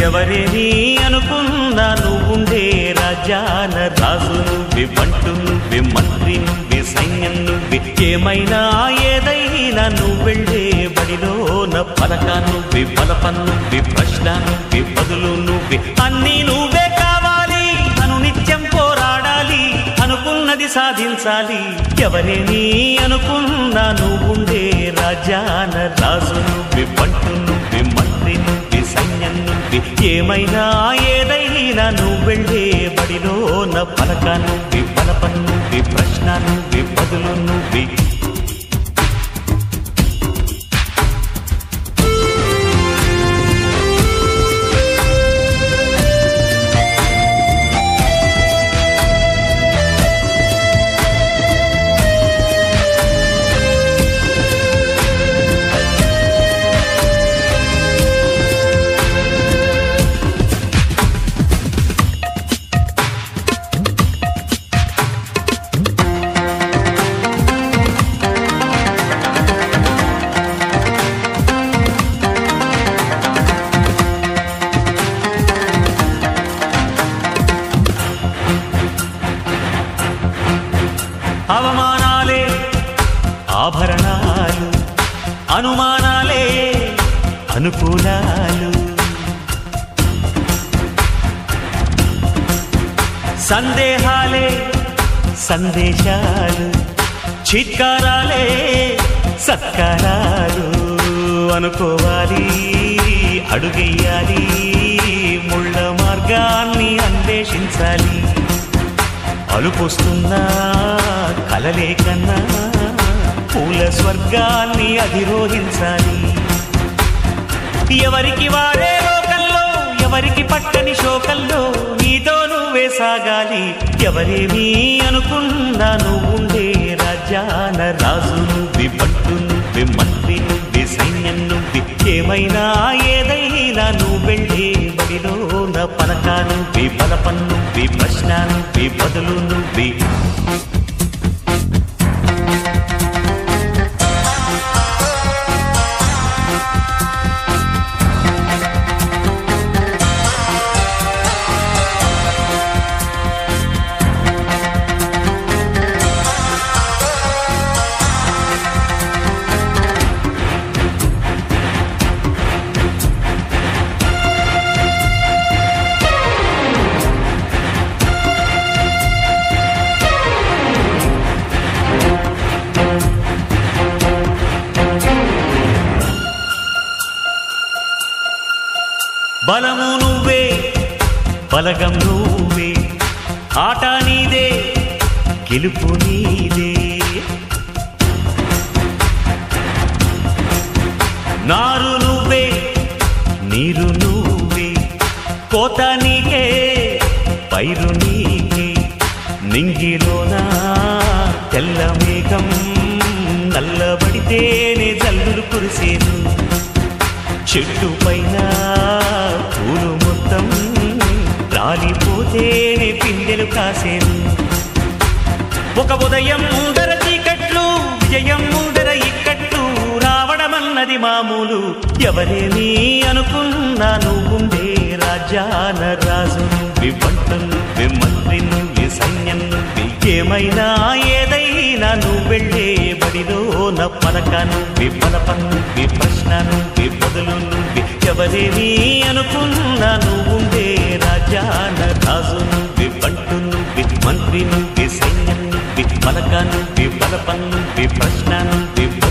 ఎవరేమి అనుకున్నా నువ్వుండే రాజాన రాజు నువ్వి బంటు నువ్వి మంత్రి నువ్వి సైన్యం నువ్వి ఏమైనా ఏదైనా నువ్వు వెళ్ళే బడిలోన పలక నువ్వి బలపన్ నువ్వి ప్రశ్న నువ్వి బదులు నువ్వి అన్నీ నువ్వే కావాలి అను నిత్యం పోరాడాలి అనుకున్నది సాధించాలి ఎవరేమి అనుకున్నా నువ్వుండే రాజాన రాజు నువ్వి బంటు నువ్వి మంత్రి నువ్వి సైన్యం నువ్వి ఏమైనా ఏదైనా నువ్వు వెళ్ళే బడిలోన పలక నువ్వి బలప నువ్వి ప్రశ్న నువ్వి బదులు నువ్వి అవమానాలే ఆభరణాలు అనుమానాలే అనుకూలాలు సందేహాలే సందేశాలు చిత్కారాలే సత్కారాలు అనుకోవాలి అడుగెయ్యాలి ముళ్ళ మార్గాన్ని అన్వేషించాలి అలుపొస్తున్నా కలలే కన్నా పూల స్వర్గాన్ని అధిరోహించాలి ఎవరికి వారే లోకంలో ఎవరికి పట్టని శోకంలో నీతో నువ్వే సాగాలి ఎవరేమీ అనుకున్నా నువ్వుండే రాజ్యాన రాజు నువ్వి పట్టు నువ్వి మంత్రి నువ్వి సైన్యం నువ్వి ఏమైనా ఏదైనా నువ్వు వెళ్ళే బడిలో నా పలక నువ్వి బలపన్ నువ్వి ప్రశ్న నువ్వి బదులు నువ్వి బలము నువ్వే బలగం నువ్వే ఆట నీదే గెలుపు నీదే నారు నువ్వే నీరు నువ్వే కోత నీకే పైరు నీకే నింగిలోన తెల్ల మేఘం నల్లబడితేనే జల్లులు కురిసేను చెట్టు పైన పూలు మొత్తం రాలిపోతేనే పిందెలు కాసేను ఒక ఉదయం ముందర చీకట్లు విజయం ముందర ఇక్కట్లు రావడమన్నది మామూలు ఎవరేమీ అనుకున్నా నువ్వుండే రాజాన రాజు నువ్వి పంట నువ్వి మంత్రి నువ్వి సైన్యం నువ్వి ఏమైనా ఏదైనా నువ్వు వెళ్ళే బడిలో నా పలక నువ్వి పలప నువ్వి ప్రశ్న నువ్వి బదులు నువ్వి ఎవరేమీ అనుకున్నా నువ్వుండే రాజాన రాజు నువ్వి పంటు నువ్వి మంత్రి నువ్వి సైన్యం నువ్వి పలక నువ్వి బలప నువ్వి ప్రశ్న నువ్వి